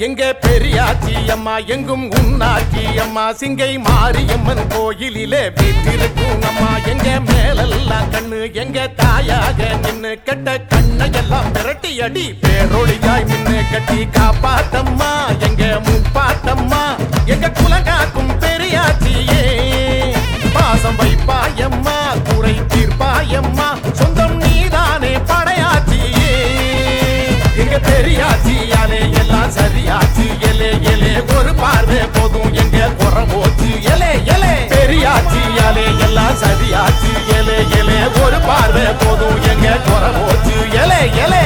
எங்க பெரியாச்சி அம்மா எங்கும் உன்னாச்சி அம்மா சிங்கை மாரியம்மன் கோயிலிலே வீட்டிருக்கும் அம்மா எங்க மேலெல்லாம் கண்ணு எங்க தாயாக நின்னு கெட்ட கண்ணையெல்லாம் விரட்டி அடி பேரொழியாய் நின்னு கட்டி காப்பாத்தம்மா எங்க முப்பாத்தம்மா எங்க குலகாக்கும் பெரியாச்சியே பாசம் வைப்பாயம்மா குறை தீர்ப்பாயம்மா சொந்தம் நீதானே படையாச்சியே எங்க பெரியாச்சியாலே எல்லாம் சரியாச்சு எலே எலே ஒரு பார்வை போதும் எங்க குறை போச்சு எலே எலே பெரியாச்சியாலே எல்லாம் சரியாச்சு எலே எலே ஒரு பார்வை போதும் எங்க குறை போச்சு எலே எலே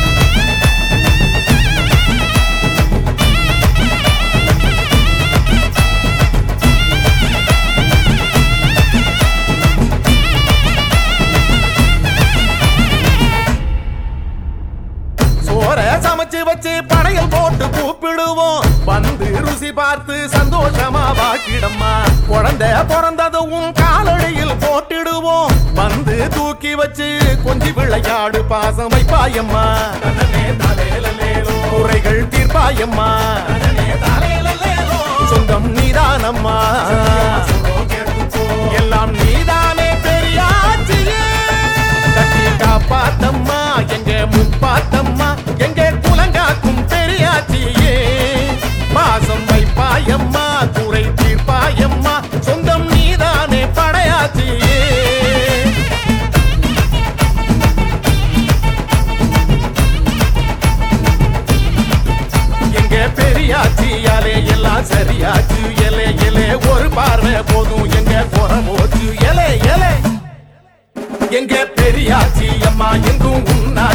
சோற சமைச்சு வச்சு படையல் போட்டு கூப்பிடுவோம் வந்து ருசி பார்த்து சந்தோஷமா வாக்கிடம்மா குழந்தை பிறந்ததும் காலடியில் போட்டிடுவோம் வந்து தூக்கி வச்சு கொஞ்சி விளையாடு பாசம் வைப்பாயம்மா குறைகள் தீர்ப்பாயம்மா சொந்தம் நீதானம்மா எல்லாம் நீதானே பெரியாச்சியே கட்டி காப்பாத்தம்மா எங்க முப்பாத்தம்மா எங்க குலங்காக்கும் பெரியாச்சியே பாசம் வைப்பாயம்மா குறை தீர்ப்பாயம்மா சொந்தம் நீதானே படையாச்சியே எங்க பெரியாச்சியாலே எல்லாம் சரியாச்சு எலே எலே ஒரு பார்வை போதும் எங்க குறை போச்சு எலே எலே எங்க பெரியாச்சி அம்மா எங்கும் உன்னா